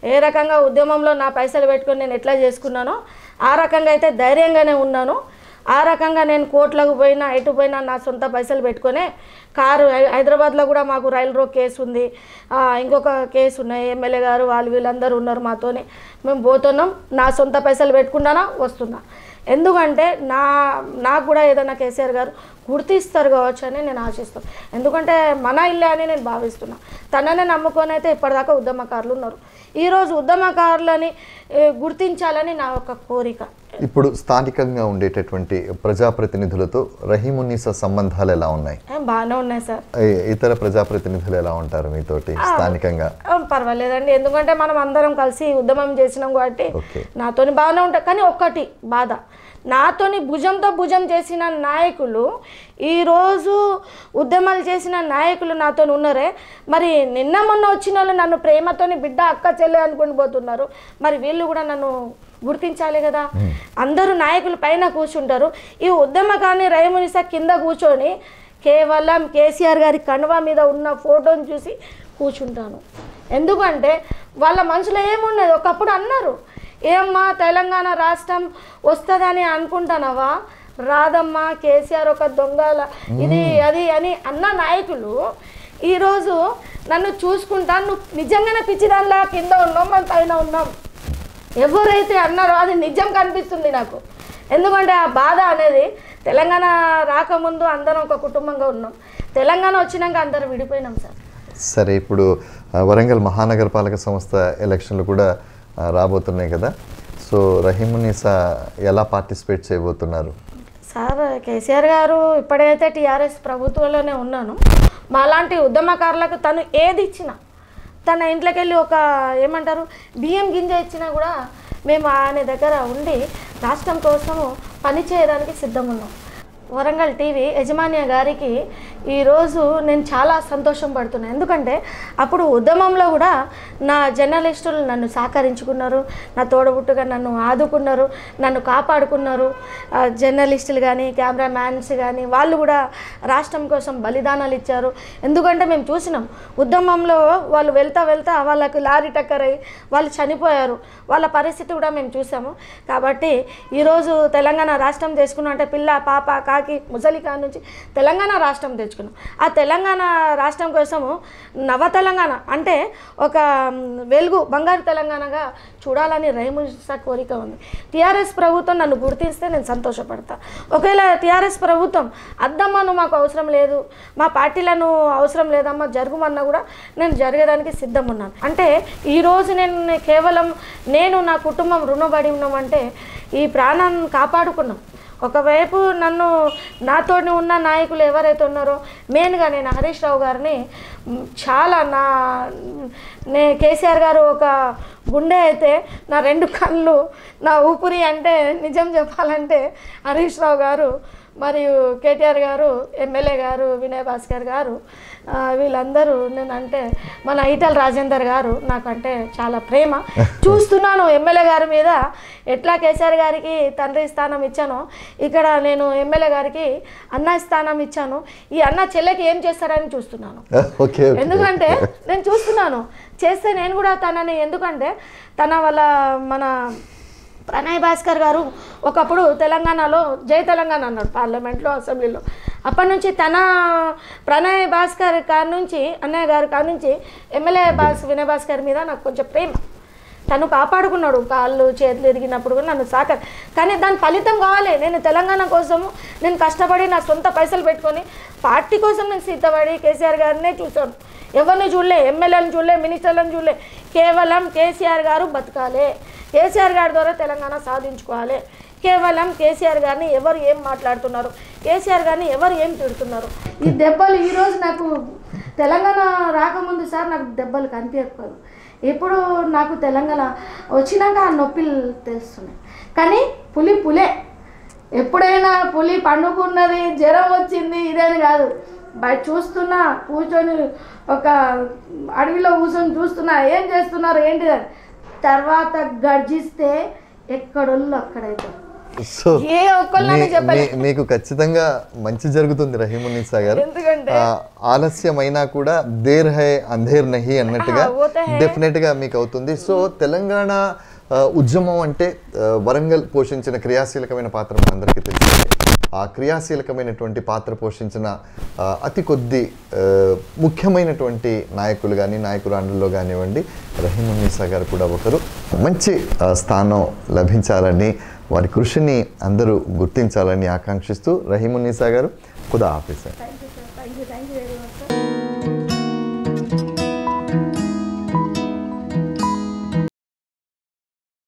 ఏ రకంగా ఉద్యమంలో నా పైసలు పెట్టుకొని నేను ఎట్లా చేసుకున్నానో ఆ రకంగా అయితే ధైర్యంగానే ఉన్నాను ఆ రకంగా నేను కోట్లకు పోయినా ఎటు పోయినా నా సొంత పైసలు పెట్టుకొని కారు హై- హైదరాబాద్లో కూడా మాకు రైలు రోడ్ కేసు ఉంది ఆ, ఇంకొక కేసు ఉన్నాయి ఎమ్మెల్యే గారు వాళ్ళు వీళ్ళందరూ ఉన్నారు మాతోనే మేము పోతున్నాం నా సొంత పైసలు పెట్టుకున్నానా వస్తున్నా ఎందుకంటే నా నాకు కూడా ఏదైనా కేసీఆర్ గారు గుర్తిస్తారు కావచ్చు అని నేను ఆశిస్తాను ఎందుకంటే మన ఇల్లే అని నేను భావిస్తున్నా తననే నమ్ముకొని అయితే ఇప్పటిదాకా ఉద్యమకారులు ఉన్నారు ఈరోజు ఉద్యమకారులని ఏ, గుర్తించాలని నా ఒక కోరిక ఇప్పుడు స్థానికంగా ఉండేటటువంటి ప్రజాప్రతినిధులతో రహీమున్నీసా సంబంధాలు ఎలా ఉన్నాయి ఏం బాగానే ఉన్నాయి సార్ ఈ- ఇతర ప్రజాప్రతినిధులు ఎలా ఉంటారు మీతోటి స్థానికంగా ఆ, పర్వాలేదండి ఎందుకంటే మనం అందరం కలిసి ఉద్యమం చేసినాం కాబట్టి ఓకే నాతోని బాగానే ఉంటాయి కానీ ఒక్కటి బాధ నాతోని భుజంతో భుజం చేసిన నాయకులు ఈరోజు ఉద్యమాలు చేసిన నాయకులు నాతో ఉన్నారే మరి నిన్న మొన్న వచ్చిన వాళ్ళు నన్ను ప్రేమతోని బిడ్డ అక్క చెల్లె అనుకుని పోతున్నారు మరి వీళ్ళు కూడా నన్ను గుర్తించాలి కదా అందరూ నాయకులు పైన కూర్చుంటారు ఈ ఉద్యమకాన్ని రైమునిసా కింద కూర్చొని కేవలం కేసీఆర్ గారి కణువ మీద ఉన్న ఫోటోని చూసి కూర్చుంటాను ఎందుకంటే వాళ్ళ మనసులో ఏమున్నది ఒకప్పుడు అన్నారు ఏమ్మా తెలంగాణ రాష్ట్రం వస్తుందని అనుకుంటానవా రాదమ్మా కేసీఆర్ ఒక దొంగల ఇది అది అని అన్న నాయకులు ఈరోజు నన్ను చూసుకుంటా నువ్వు నిజంగానే పిచ్చిదానిలా కింద ఉన్నాం మనం పైన ఉన్నాం ఎవరైతే అన్నారో అది నిజం కనిపిస్తుంది నాకు ఎందుకంటే ఆ బాధ అనేది తెలంగాణ రాకముందు అందరం ఒక కుటుంబంగా ఉన్నాం తెలంగాణ వచ్చినాక అందరం విడిపోయినాం సార్ సరే ఇప్పుడు ఆ, వరంగల్ మహానగరపాలక సంస్థ ఎలక్షన్లు కూడా ఆ, రాబోతున్నాయి కదా సో రహీమున్నీసా ఎలా పార్టిసిపేట్ చేయబోతున్నారు సార్ కేసీఆర్ గారు ఇప్పటికైతే టీఆర్ఎస్ ప్రభుత్వంలోనే ఉన్నాను మాలాంటి ఉద్యమకారులకు తను ఏది ఇచ్చినా తన ఇంట్లోకి వెళ్ళి ఒక ఏమంటారు బియ్యం గింజ ఇచ్చినా కూడా మేము ఆయన దగ్గర ఉండి రాష్ట్రం కోసము పని చేయడానికి సిద్ధం ఉన్నాం వరంగల్ టీవీ యజమాన్య గారికి ఈరోజు నేను చాలా సంతోషం పడుతున్నాను ఎందుకంటే అప్పుడు ఉద్యమంలో కూడా నా జర్నలిస్టులు నన్ను సహకరించుకున్నారు నా తోడబుట్టుగా నన్ను ఆదుకున్నారు నన్ను కాపాడుకున్నారు ఆ, జర్నలిస్టులు కానీ కెమెరామ్యాన్స్ కానీ వాళ్ళు కూడా రాష్ట్రం కోసం బలిదానాలు ఇచ్చారు ఎందుకంటే మేము చూసినాం ఉద్యమంలో వాళ్ళు వెళ్తా వెళ్తా వాళ్ళకి లారీ టక్కర్ అయ్యి వాళ్ళు చనిపోయారు వాళ్ళ పరిస్థితి కూడా మేము చూసాము కాబట్టి ఈరోజు తెలంగాణ రాష్ట్రం తెచ్చుకున్నాం అంటే పిల్ల పాప కాకి ముసలికా నుంచి తెలంగాణ రాష్ట్రం తెచ్చుకున్నాం ఆ తెలంగాణ రాష్ట్రం కోసము నవ తెలంగాణ అంటే ఒక మ్, వెలుగు బంగారు తెలంగాణగా చూడాలని రైముసా కోరిక ఉంది టీఆర్ఎస్ ప్రభుత్వం నన్ను గుర్తిస్తే నేను సంతోషపడతా ఒకవేళ టీఆర్ఎస్ ప్రభుత్వం అద్దమ్మా నువ్వు మాకు అవసరం లేదు మా పార్టీలను అవసరం లేదమ్మా జరుగుమన్నా కూడా నేను జరిగేదానికి సిద్ధం ఉన్నాను అంటే ఈరోజు నేను కేవలం నేను నా కుటుంబం రుణపడి ఉన్నామంటే ఈ ప్రాణాన్ని కాపాడుకున్నాం ఒకవైపు నన్ను నాతోని ఉన్న నాయకులు ఎవరైతే ఉన్నారో మెయిన్గా నేను హరీష్ రావు గారిని మ్, చాలా నా నే కేసీఆర్ గారు ఒక గుండె అయితే నా రెండు కళ్ళు నా ఊపిరి అంటే నిజం చెప్పాలంటే హరీష్ రావు గారు మరియు కేటీఆర్ గారు ఎమ్మెల్యే గారు వినయ్ భాస్కర్ గారు ఆ, వీళ్ళందరూ నేనంటే మన ఈటల రాజేందర్ గారు నాకంటే చాలా ప్రేమ చూస్తున్నాను ఎమ్మెల్యే గారి మీద ఎట్లా కేసీఆర్ గారికి తండ్రి స్థానం ఇచ్చానో ఇక్కడ నేను ఎమ్మెల్యే గారికి అన్న స్థానం ఇచ్చాను ఈ అన్న చెల్లెకి ఏం చేస్తారని చూస్తున్నాను ఓకే ఓకే ఎందుకంటే నేను చూస్తున్నాను చేస్తే నేను కూడా తనని ఎందుకంటే తన వాళ్ళ మన ప్రణయ్ భాస్కర్ గారు ఒకప్పుడు తెలంగాణలో జై తెలంగాణ అన్నాడు పార్లమెంట్లో అసెంబ్లీలో అప్పటి నుంచి తన ప్రణయ్ భాస్కర్ కాడి నుంచి అన్నయ్య గారి కాడి నుంచి ఎమ్మెల్యే భాస్ వినయ్ భాస్కర్ మీద నాకు కొంచెం ప్రేమ తను కాపాడుకున్నాడు కాళ్ళు చేతులు ఎరిగినప్పుడు కూడా నన్ను సాక కానీ దాని ఫలితం కావాలి నేను తెలంగాణ కోసము నేను కష్టపడి నా సొంత పైసలు పెట్టుకొని పార్టీ కోసం నేను సిద్ధపడి కేసీఆర్ గారినే చూశాను ఎవరిని చూడలే ఎమ్మెల్యేలను చూడలే మినిస్టర్లను చూడలే కేవలం కేసీఆర్ గారు బతకాలి కేసీఆర్ గారి ద్వారా తెలంగాణ సాధించుకోవాలి కేవలం కేసీఆర్ గారిని ఎవరు ఏం మాట్లాడుతున్నారు కేసీఆర్ గారిని ఎవరు ఏం తిడుతున్నారు ఈ దెబ్బలు ఈరోజు నాకు తెలంగాణ రాకముందు సార్ నాకు దెబ్బలు కనిపించకపోదు ఇప్పుడు నాకు తెలంగాణ వచ్చినాక ఆ నొప్పిలు తెలుస్తున్నాయి కానీ పులి పులే ఎప్పుడైనా పులి పండుకున్నది జ్వరం వచ్చింది ఇదేని కాదు బయట చూస్తున్నా కూర్చొని ఒక అడవిలో కూర్చొని చూస్తున్నా ఏం చేస్తున్నారు ఏంటిదని తర్వాత గర్జిస్తే ఎక్కడోళ్ళు అక్కడైతే సో ఏ ఒక్కళ్ళని మీ- చెప్పలే మీ- మీకు ఖచ్చితంగా మంచి జరుగుతుంది రహీమున్నీసా గారు ఎందుకంటే ఆ, ఆలస్యమైనా కూడా దేర్ హై అంధేర్ నహి అన్నట్టుగా ఆ, ఓతే హై. డెఫినెట్ గా మీకు అవుతుంది సో తెలంగాణ ఆ, ఉద్యమం అంటే ఆ, వరంగల్ పోషించిన క్రియాశీలకమైన పాత్ర మనందరికీ తెలిసిందే ఆ క్రియాశీలకమైనటువంటి పాత్ర పోషించిన ఆ, అతి కొద్ది ఆ, ముఖ్యమైనటువంటి నాయకులు కానీ నాయకురాండ్రుల్లో కానివ్వండి రహీమున్నీసా గారు కూడా ఒకరు మంచి ఆ, స్థానం లభించాలని వారి కృషిని అందరూ గుర్తించాలని ఆకాంక్షిస్తూ రహీమున్నీసా గారు ఖుదా officer thank you sir thank you thank you very